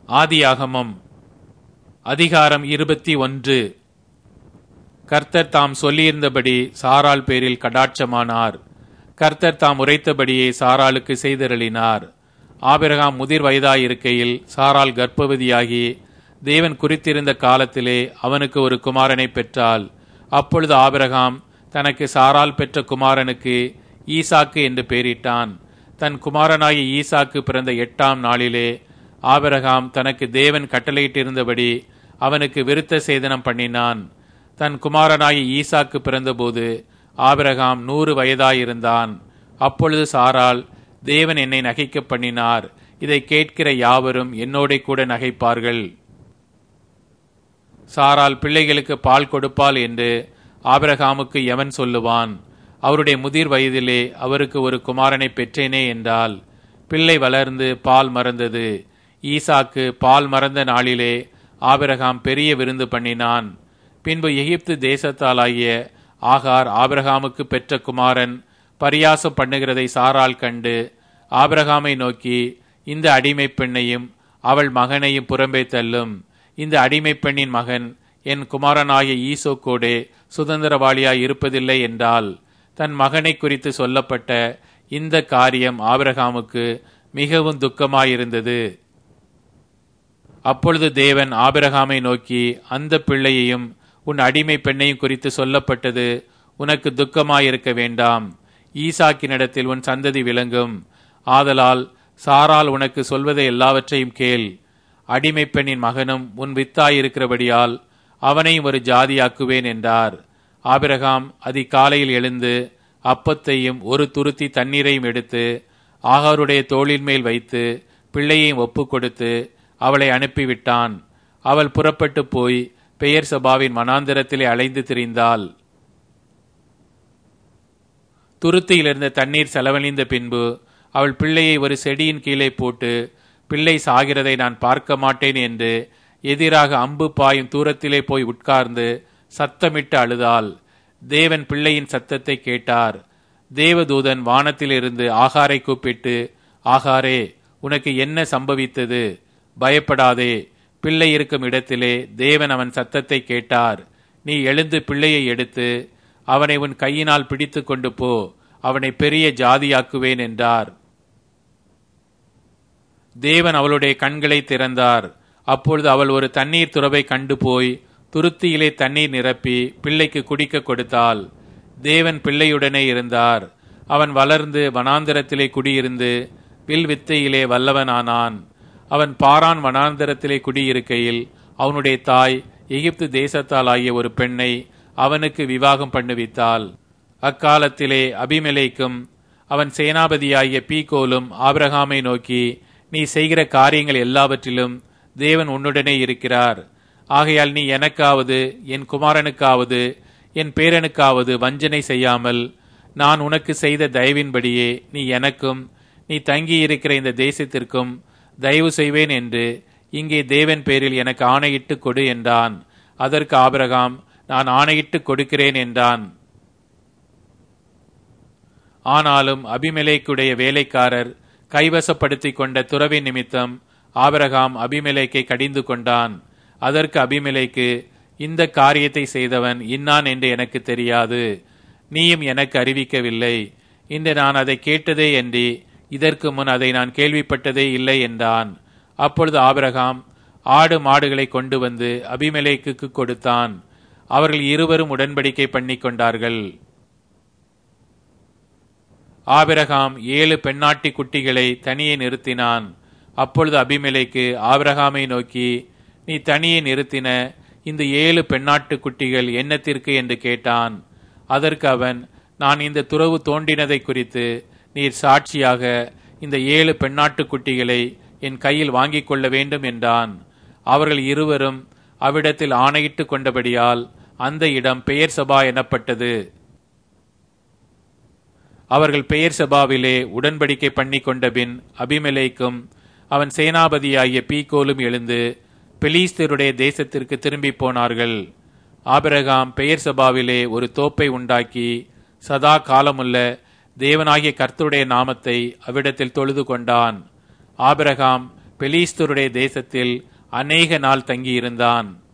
ஆதியாகமம் அதிகாரம் இருபத்தி ஒன்று கர்த்தர் தாம் சொல்லியிருந்தபடி சாராள் பேரில் கடாட்சமானார் கர்த்தர் தாம் உரைத்தபடியே சாராளுக்கு செய்தருளினார் ஆபிரகாம் முதிர் வயதாயிருக்கையில் சாராள் கர்ப்பவதியாகி தேவன் குறித்திருந்த காலத்திலே அவனுக்கு ஒரு குமாரனை பெற்றாள் அப்பொழுது ஆபிரகாம் தனக்கு சாரால் பெற்ற குமாரனுக்கு ஈசாக்கு என்று பெயரிட்டான் தன் குமாரனாகிய ஈசாக்கு பிறந்த எட்டாம் நாளிலே ஆபிரகாம் தனக்கு தேவன் கட்டளையிட்டிருந்தபடி அவனுக்கு விருத்த சேதனம் பண்ணினான் தன் குமாரனாகிய ஈசாக்கு பிறந்தபோது ஆபிரகாம் நூறு வயதாயிருந்தான் அப்பொழுது சாராள் தேவன் என்னை நகைக்க பண்ணினார் இதை கேட்கிற யாவரும் என்னோட கூட நகைப்பார்கள் சாரால் பிள்ளைகளுக்கு பால் கொடுப்பாள் என்று ஆபிரகாமுக்கு எவன் சொல்லுவான் அவருடைய முதிர் வயதிலே அவருக்கு ஒரு குமாரனை பெற்றேனே என்றால் பிள்ளை வளர்ந்து பால் மறந்தது ஈசாக்கு பால் மறந்த நாளிலே ஆபிரகாம் பெரிய விருந்து பண்ணினான் பின்பு எகிப்து தேசத்தாலாகிய ஆகார் ஆபிரகாமுக்கு பெற்ற குமாரன் பரியாசம் பண்ணுகிறதை சாரால் கண்டு ஆபிரகாமை நோக்கி இந்த அடிமை பெண்ணையும் அவள் மகனையும் புறம்பே தள்ளும் இந்த அடிமை பெண்ணின் மகன் என் குமாரனாகிய ஈசோக்கோடே சுதந்திரவாளியாய் இருப்பதில்லை என்றால் தன் மகனை குறித்து சொல்லப்பட்ட இந்த காரியம் ஆபிரகாமுக்கு மிகவும் துக்கமாயிருந்தது அப்பொழுது தேவன் ஆபிரகாமை நோக்கி அந்த பிள்ளையையும் உன் அடிமை பெண்ணையும் குறித்து சொல்லப்பட்டது உனக்கு துக்கமாயிருக்க வேண்டாம் ஈசாக்கினிடத்தில் உன் சந்ததி விளங்கும் ஆதலால் சாரால் உனக்கு சொல்வதை எல்லாவற்றையும் கேள் அடிமை பெண்ணின் மகனும் உன் வித்தாயிருக்கிறபடியால் அவனையும் ஒரு ஜாதியாக்குவேன் என்றார் ஆபிரகாம் அதிகாலையில் எழுந்து அப்பத்தையும் ஒரு துருத்தி தண்ணீரையும் எடுத்து ஆகாருடைய தோளின் மேல் வைத்து பிள்ளையையும் ஒப்பு கொடுத்து அவளை அனுப்பிவிட்டான் அவள் புறப்பட்டு போய் பெயர் சபாவின் மனாந்திரத்திலே அலைந்து திரிந்தாள் துருத்தியிலிருந்த தண்ணீர் செலவழிந்த பின்பு அவள் பிள்ளையை ஒரு செடியின் கீழே போட்டு பிள்ளை சாகிறதை நான் பார்க்க மாட்டேன் என்று எதிராக அம்பு பாயும் தூரத்திலே போய் உட்கார்ந்து சத்தமிட்டு அழுதாள் தேவன் பிள்ளையின் சத்தத்தை கேட்டார் தேவதூதன் வானத்திலிருந்து ஆகாரை கூப்பிட்டு ஆகாரே உனக்கு என்ன சம்பவித்தது பயப்படாதே பிள்ளை இருக்கும் இடத்திலே தேவன் அவன் சத்தத்தை கேட்டார் நீ எழுந்து பிள்ளையை எடுத்து அவனை உன் கையினால் பிடித்து கொண்டு போ அவனை பெரிய ஜாதியாக்குவேன் என்றார் தேவன் அவளுடைய கண்களை திறந்தார் அப்பொழுது அவள் ஒரு தண்ணீர் துறவை கண்டு போய் துருத்தியிலே தண்ணீர் நிரப்பி பிள்ளைக்கு குடிக்க கொடுத்தாள் தேவன் பிள்ளையுடனே இருந்தார் அவன் வளர்ந்து வனாந்திரத்திலே குடியிருந்து வில் வித்தையிலே வல்லவனானான் அவன் பாரான் வனாந்திரத்திலே குடியிருக்கையில் அவனுடைய தாய் எகிப்து தேசத்தால் ஆகிய ஒரு பெண்ணை அவனுக்கு விவாகம் பண்ணுவித்தாள் அக்காலத்திலே அபிமெலைக்கும் அவன் சேனாபதியாகிய பீகோலும் ஆபிரகாமை நோக்கி நீ செய்கிற காரியங்கள் எல்லாவற்றிலும் தேவன் உன்னுடனே இருக்கிறார் ஆகையால் நீ எனக்காவது என் குமாரனுக்காவது என் பேரனுக்காவது வஞ்சனை செய்யாமல் நான் உனக்கு செய்த தயவின்படியே நீ எனக்கும் நீ தங்கியிருக்கிற இந்த தேசத்திற்கும் தயவு செய்வேன் என்று இங்கே தேவன் பேரில் எனக்கு ஆணையிட்டு கொடு என்றான் அதற்கு ஆபிரகாம் நான் ஆணையிட்டு கொடுக்கிறேன் என்றான் ஆனாலும் அபிமெலேக்குடைய வேலைக்காரர் கைவசப்படுத்தி கொண்ட துறவி நிமித்தம் ஆபரகாம் அபிமெலேக்கை கடிந்து கொண்டான் அதற்கு அபிமெலேக்கு இந்த காரியத்தை செய்தவன் இன்னான் என்று எனக்கு தெரியாது நீயும் எனக்கு அறிவிக்கவில்லை இன்று நான் அதை கேட்டதே என்று இதற்கு முன் அதை நான் கேள்விப்பட்டதே இல்லை என்றான் அப்பொழுது ஆபிரகாம் ஆடு மாடுகளை கொண்டு வந்து அபிமெலேக்கு கொடுத்தான் அவர்கள் இருவரும் உடன்படிக்கை பண்ணி கொண்டார்கள் ஆபிரகாம் ஏழு பெண்ணாட்டி குட்டிகளை தனியே நிறுத்தினான் அப்பொழுது அபிமெலைக்கு ஆபிரகாமை நோக்கி நீ தனியே நிறுத்தின இந்த ஏழு பெண்ணாட்டு குட்டிகள் என்னத்திற்கு என்று கேட்டான் அதற்கு அவன் நான் இந்த துறவு தோண்டினதை குறித்து நீர் சாட்சியாக இந்த ஏழு பெண்ணாட்டு குட்டிகளை என் கையில் வாங்கிக் கொள்ள வேண்டும் என்றான் அவர்கள் இருவரும் அவ்விடத்தில் ஆணையிட்டு கொண்டபடியால் அந்த இடம் பெயர் சபா எனப்பட்டது அவர்கள் பெயர் சபாவிலே உடன்படிக்கை பண்ணி கொண்டபின் அபிமெலேக்கும் அவன் சேனாபதியாகிய பீகோலும் எழுந்து பெலீஸ்தருடைய தேசத்திற்கு திரும்பி போனார்கள் ஆபிரகாம் பெயர் சபாவிலே ஒரு தோப்பை உண்டாக்கி சதா காலமுள்ள தேவனாகிய கர்த்தருடைய நாமத்தை அவ்விடத்தில் தொழுது கொண்டான் ஆபிரகாம் பெலிஸ்தருடைய தேசத்தில் அநேக நாள் தங்கியிருந்தான்